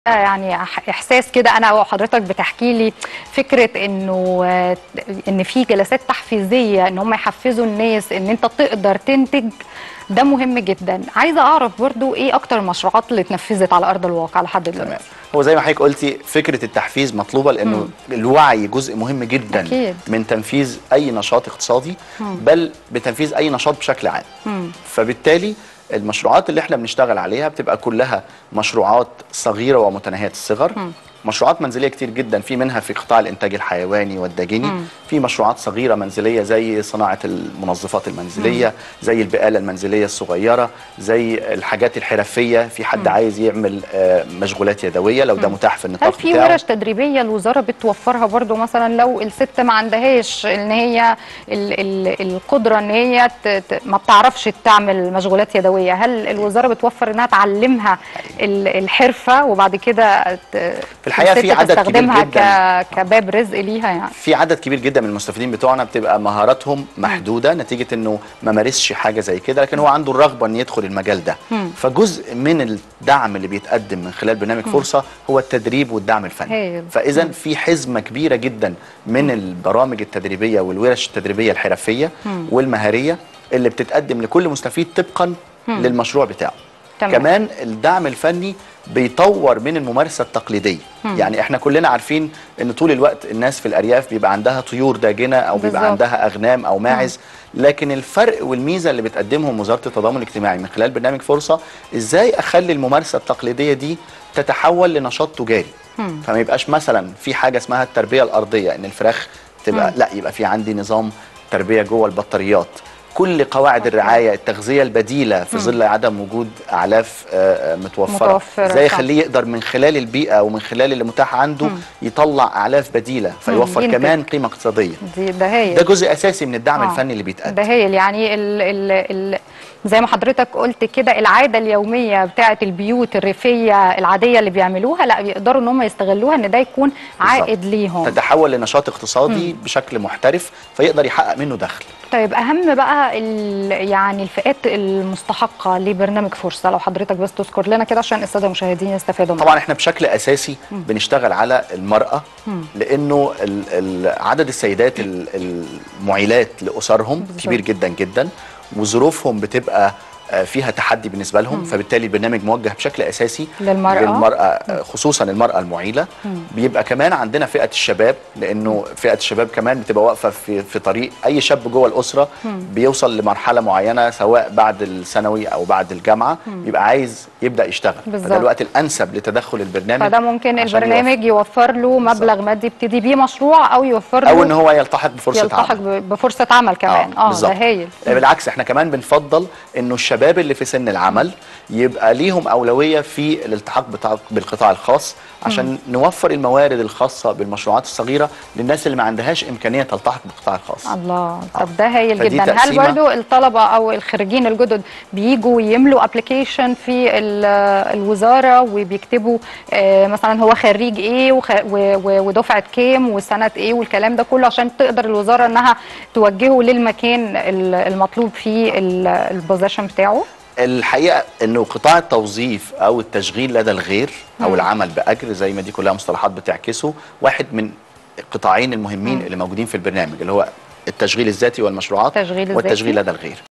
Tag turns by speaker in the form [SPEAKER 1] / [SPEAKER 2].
[SPEAKER 1] يعني ح- احساس كده انا وحضرتك بتحكي لي فكره انه آه، ان في جلسات تحفيزيه ان هم يحفزوا الناس ان انت تقدر تنتج ده مهم جدا عايزه اعرف برضو ايه اكتر المشروعات اللي اتنفذت على ارض الواقع لحد
[SPEAKER 2] تمام
[SPEAKER 1] دلوقتي
[SPEAKER 2] هو زي ما حضرتك قلتي فكره التحفيز مطلوبه لانه الوعي جزء مهم جدا
[SPEAKER 1] أكيد.
[SPEAKER 2] من تنفيذ اي نشاط اقتصادي بل بتنفيذ اي نشاط بشكل عام فبالتالي المشروعات اللي احنا بنشتغل عليها بتبقى كلها مشروعات صغيره ومتناهيه الصغر مشروعات منزليه كتير جدا في منها في قطاع الانتاج الحيواني والداجيني في مشروعات صغيره منزليه زي صناعه المنظفات المنزليه زي البقاله المنزليه الصغيره زي الحاجات الحرفيه في حد عايز يعمل آه، مشغولات يدويه لو ده متاح في النطاق
[SPEAKER 1] هل في
[SPEAKER 2] بتاعه
[SPEAKER 1] ورش تدريبيه الوزاره بتوفرها برضو مثلا لو الست ما عندهاش ان هي ال ال القدره ان هي ت ت ما بتعرفش تعمل مشغولات يدويه هل الوزاره بتوفر انها تعلمها ال- الحرفه وبعد كده ت-
[SPEAKER 2] في الحقيقة
[SPEAKER 1] الست
[SPEAKER 2] في عدد كبير
[SPEAKER 1] تستخدمها
[SPEAKER 2] جداً.
[SPEAKER 1] ك كباب رزق ليها يعني
[SPEAKER 2] في عدد كبير جدا من المستفيدين بتوعنا بتبقى مهاراتهم محدوده نتيجه انه ما مارسش حاجه زي كده لكن هو عنده الرغبه ان يدخل المجال ده فجزء من الدعم اللي بيتقدم من خلال برنامج فرصه هو التدريب والدعم الفني
[SPEAKER 1] هايل.
[SPEAKER 2] فاذا في حزمه كبيره جدا من البرامج التدريبيه والورش التدريبيه الحرفيه والمهاريه اللي بتتقدم لكل مستفيد طبقا للمشروع بتاعه
[SPEAKER 1] تمام.
[SPEAKER 2] كمان الدعم الفني بيطور من الممارسه التقليديه يعني احنا كلنا عارفين ان طول الوقت الناس في الارياف بيبقى عندها طيور داجنه او بيبقى
[SPEAKER 1] بالظبط.
[SPEAKER 2] عندها اغنام او ماعز لكن الفرق والميزه اللي بتقدمهم وزاره التضامن الاجتماعي من خلال برنامج فرصه ازاي اخلي الممارسه التقليديه دي تتحول لنشاط تجاري فما يبقاش مثلا في حاجه اسمها التربيه الارضيه ان الفراخ تبقى لا يبقى في عندي نظام تربيه جوه البطاريات كل قواعد الرعايه التغذيه البديله في ظل عدم وجود اعلاف آه، آه، متوفره
[SPEAKER 1] متوفرة،
[SPEAKER 2] ازاي
[SPEAKER 1] صح.
[SPEAKER 2] يخليه يقدر من خلال البيئه ومن خلال اللي متاح عنده يطلع اعلاف بديله فيوفر
[SPEAKER 1] ينتج.
[SPEAKER 2] كمان قيمه اقتصاديه
[SPEAKER 1] دي ده هايل
[SPEAKER 2] ده جزء اساسي من الدعم
[SPEAKER 1] آه.
[SPEAKER 2] الفني اللي بيتقدم
[SPEAKER 1] ده هايل يعني ال ال ال زي ما حضرتك قلت كده العاده اليوميه بتاعه البيوت الريفيه العاديه اللي بيعملوها لا يقدروا ان هم يستغلوها ان ده يكون عائد ليهم
[SPEAKER 2] تتحول لنشاط اقتصادي بشكل محترف فيقدر يحقق منه دخل
[SPEAKER 1] طيب اهم بقى ال- يعني الفئات المستحقه لبرنامج فرصه لو حضرتك بس تذكر لنا كده عشان الساده المشاهدين يستفادوا منها.
[SPEAKER 2] طبعا احنا بشكل اساسي بنشتغل على المراه لانه ال- ال- عدد السيدات ال- المعيلات لاسرهم
[SPEAKER 1] بالظبط.
[SPEAKER 2] كبير جدا جدا وظروفهم بتبقى آه، فيها تحدي بالنسبه لهم فبالتالي البرنامج موجه بشكل اساسي
[SPEAKER 1] للمرأة.
[SPEAKER 2] للمراه آه، خصوصا المراه المعيله بيبقى كمان عندنا فئه الشباب لانه فئه الشباب كمان بتبقى واقفه في في طريق اي شاب جوه الاسره بيوصل لمرحله معينه سواء بعد الثانوي او بعد الجامعه بيبقى عايز يبدا يشتغل
[SPEAKER 1] بالظبط.
[SPEAKER 2] فده الوقت الانسب لتدخل البرنامج
[SPEAKER 1] فده ممكن
[SPEAKER 2] عشان
[SPEAKER 1] البرنامج يوفر له مبلغ مادي يبتدي بيه مشروع او يوفر له
[SPEAKER 2] او ان هو يلتحق بفرصه
[SPEAKER 1] يلتحق
[SPEAKER 2] عمل
[SPEAKER 1] ب- بفرصه عمل كمان اه, ده
[SPEAKER 2] بالظبط.
[SPEAKER 1] هايل
[SPEAKER 2] بالعكس احنا كمان بنفضل انه الشباب اللي في سن العمل يبقى ليهم اولويه في الالتحاق بتاع بالقطاع الخاص عشان نوفر الموارد الخاصه بالمشروعات الصغيره للناس اللي ما عندهاش امكانيه تلتحق بالقطاع الخاص
[SPEAKER 1] الله طب ده هايل
[SPEAKER 2] فدي
[SPEAKER 1] جدا هل
[SPEAKER 2] تقسيمة.
[SPEAKER 1] برضو الطلبه او الخريجين الجدد بيجوا يملوا ابلكيشن في ال- الوزاره وبيكتبوا آه، مثلا هو خريج ايه وخ- و- و- ودفعه كام وسنه ايه والكلام ده كله عشان تقدر الوزاره انها توجهه للمكان ال- المطلوب فيه ال- البوزيشن بتاعه
[SPEAKER 2] الحقيقه انه قطاع التوظيف او التشغيل لدى الغير او العمل باجر زي ما دي كلها مصطلحات بتعكسه واحد من القطاعين المهمين اللي موجودين في البرنامج اللي هو التشغيل الذاتي والمشروعات
[SPEAKER 1] التشغيل الذاتي.
[SPEAKER 2] والتشغيل لدى الغير